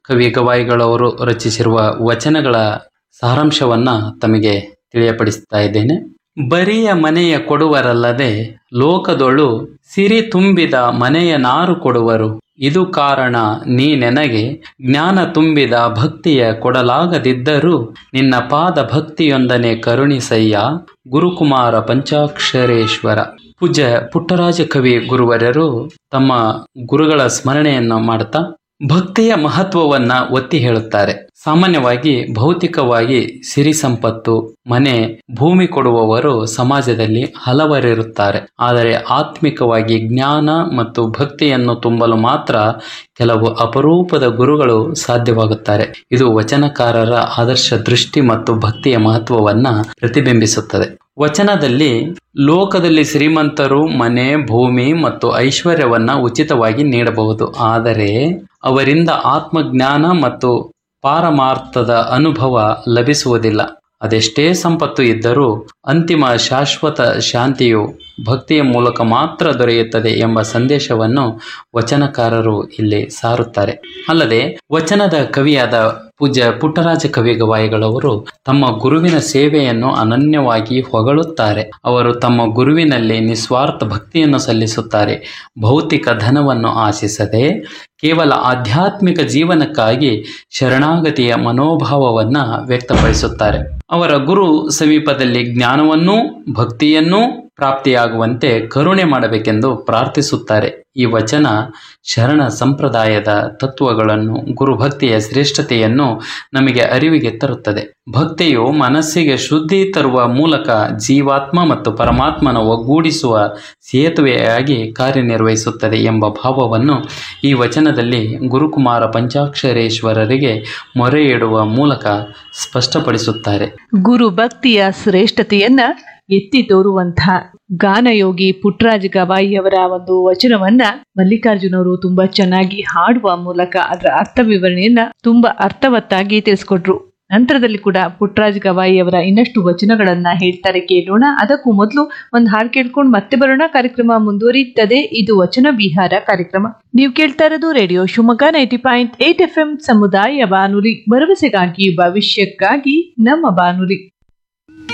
ಕವಿ ಗವಾಯಿಗಳವರು ರಚಿಸಿರುವ ವಚನಗಳ ಸಾರಾಂಶವನ್ನ ತಮಗೆ ತಿಳಿಯಪಡಿಸ್ತಾ ಇದ್ದೇನೆ ಬರಿಯ ಮನೆಯ ಕೊಡುವರಲ್ಲದೆ ಲೋಕದೊಳು ಸಿರಿ ತುಂಬಿದ ಮನೆಯ ನಾರು ಕೊಡುವರು ಇದು ಕಾರಣ ನೀ ನೆನಗೆ ಜ್ಞಾನ ತುಂಬಿದ ಭಕ್ತಿಯ ಕೊಡಲಾಗದಿದ್ದರೂ ನಿನ್ನ ಪಾದ ಭಕ್ತಿಯೊಂದನೆ ಕರುಣಿಸಯ್ಯ ಗುರುಕುಮಾರ ಪಂಚಾಕ್ಷರೇಶ್ವರ ಪೂಜ್ಯ ಪುಟ್ಟರಾಜ ಕವಿ ಗುರುವರರು ತಮ್ಮ ಗುರುಗಳ ಸ್ಮರಣೆಯನ್ನು ಮಾಡುತ್ತಾ ಭಕ್ತಿಯ ಮಹತ್ವವನ್ನ ಒತ್ತಿ ಹೇಳುತ್ತಾರೆ ಸಾಮಾನ್ಯವಾಗಿ ಭೌತಿಕವಾಗಿ ಸಿರಿ ಸಂಪತ್ತು ಮನೆ ಭೂಮಿ ಕೊಡುವವರು ಸಮಾಜದಲ್ಲಿ ಹಲವರಿರುತ್ತಾರೆ ಆದರೆ ಆತ್ಮಿಕವಾಗಿ ಜ್ಞಾನ ಮತ್ತು ಭಕ್ತಿಯನ್ನು ತುಂಬಲು ಮಾತ್ರ ಕೆಲವು ಅಪರೂಪದ ಗುರುಗಳು ಸಾಧ್ಯವಾಗುತ್ತಾರೆ ಇದು ವಚನಕಾರರ ಆದರ್ಶ ದೃಷ್ಟಿ ಮತ್ತು ಭಕ್ತಿಯ ಮಹತ್ವವನ್ನ ಪ್ರತಿಬಿಂಬಿಸುತ್ತದೆ ವಚನದಲ್ಲಿ ಲೋಕದಲ್ಲಿ ಶ್ರೀಮಂತರು ಮನೆ ಭೂಮಿ ಮತ್ತು ಐಶ್ವರ್ಯವನ್ನ ಉಚಿತವಾಗಿ ನೀಡಬಹುದು ಆದರೆ ಅವರಿಂದ ಆತ್ಮಜ್ಞಾನ ಮತ್ತು ಪಾರಮಾರ್ಥದ ಅನುಭವ ಲಭಿಸುವುದಿಲ್ಲ ಅದೆಷ್ಟೇ ಸಂಪತ್ತು ಇದ್ದರೂ ಅಂತಿಮ ಶಾಶ್ವತ ಶಾಂತಿಯು ಭಕ್ತಿಯ ಮೂಲಕ ಮಾತ್ರ ದೊರೆಯುತ್ತದೆ ಎಂಬ ಸಂದೇಶವನ್ನು ವಚನಕಾರರು ಇಲ್ಲಿ ಸಾರುತ್ತಾರೆ ಅಲ್ಲದೆ ವಚನದ ಕವಿಯಾದ ಪೂಜ್ಯ ಪುಟ್ಟರಾಜ ಕವಿ ಗವಾಯಿಗಳವರು ತಮ್ಮ ಗುರುವಿನ ಸೇವೆಯನ್ನು ಅನನ್ಯವಾಗಿ ಹೊಗಳುತ್ತಾರೆ ಅವರು ತಮ್ಮ ಗುರುವಿನಲ್ಲಿ ನಿಸ್ವಾರ್ಥ ಭಕ್ತಿಯನ್ನು ಸಲ್ಲಿಸುತ್ತಾರೆ ಭೌತಿಕ ಧನವನ್ನು ಆಶಿಸದೆ ಕೇವಲ ಆಧ್ಯಾತ್ಮಿಕ ಜೀವನಕ್ಕಾಗಿ ಶರಣಾಗತಿಯ ಮನೋಭಾವವನ್ನ ವ್ಯಕ್ತಪಡಿಸುತ್ತಾರೆ ಅವರ ಗುರು ಸಮೀಪದಲ್ಲಿ ಜ್ಞಾನವನ್ನೂ ಭಕ್ತಿಯನ್ನೂ ಪ್ರಾಪ್ತಿಯಾಗುವಂತೆ ಕರುಣೆ ಮಾಡಬೇಕೆಂದು ಪ್ರಾರ್ಥಿಸುತ್ತಾರೆ ಈ ವಚನ ಶರಣ ಸಂಪ್ರದಾಯದ ತತ್ವಗಳನ್ನು ಗುರುಭಕ್ತಿಯ ಶ್ರೇಷ್ಠತೆಯನ್ನು ನಮಗೆ ಅರಿವಿಗೆ ತರುತ್ತದೆ ಭಕ್ತಿಯು ಮನಸ್ಸಿಗೆ ಶುದ್ಧಿ ತರುವ ಮೂಲಕ ಜೀವಾತ್ಮ ಮತ್ತು ಪರಮಾತ್ಮನ ಒಗ್ಗೂಡಿಸುವ ಸೇತುವೆಯಾಗಿ ಕಾರ್ಯನಿರ್ವಹಿಸುತ್ತದೆ ಎಂಬ ಭಾವವನ್ನು ಈ ವಚನದಲ್ಲಿ ಗುರುಕುಮಾರ ಪಂಚಾಕ್ಷರೇಶ್ವರರಿಗೆ ಮೊರೆ ಇಡುವ ಮೂಲಕ ಸ್ಪಷ್ಟಪಡಿಸುತ್ತಾರೆ ಗುರು ಭಕ್ತಿಯ ಶ್ರೇಷ್ಠತೆಯನ್ನ ಎತ್ತಿ ತೋರುವಂತಹ ಗಾನಯೋಗಿ ಪುಟ್ಟರಾಜ ಗವಾಯಿಯವರ ಒಂದು ವಚನವನ್ನ ಮಲ್ಲಿಕಾರ್ಜುನ್ ಅವರು ತುಂಬಾ ಚೆನ್ನಾಗಿ ಹಾಡುವ ಮೂಲಕ ಅದರ ಅರ್ಥ ವಿವರಣೆಯನ್ನ ತುಂಬಾ ಅರ್ಥವತ್ತಾಗಿ ತಿಳಿಸ್ಕೊಟ್ರು ನಂತರದಲ್ಲಿ ಕೂಡ ಪುಟ್ಟರಾಜ ಗವಾಯಿಯವರ ಇನ್ನಷ್ಟು ವಚನಗಳನ್ನ ಹೇಳ್ತಾರೆ ಕೇಳೋಣ ಅದಕ್ಕೂ ಮೊದಲು ಒಂದು ಹಾಡು ಕೇಳ್ಕೊಂಡು ಮತ್ತೆ ಬರೋಣ ಕಾರ್ಯಕ್ರಮ ಮುಂದುವರಿಯುತ್ತದೆ ಇದು ವಚನ ವಿಹಾರ ಕಾರ್ಯಕ್ರಮ ನೀವು ಕೇಳ್ತಾ ಇರೋದು radio Shivamogga ninety point eight F M ಸಮುದಾಯ ಬಾನುಲಿ ಭರವಸೆಗಾಗಿ ಭವಿಷ್ಯಕ್ಕಾಗಿ ನಮ್ಮ ಬಾನುಲಿ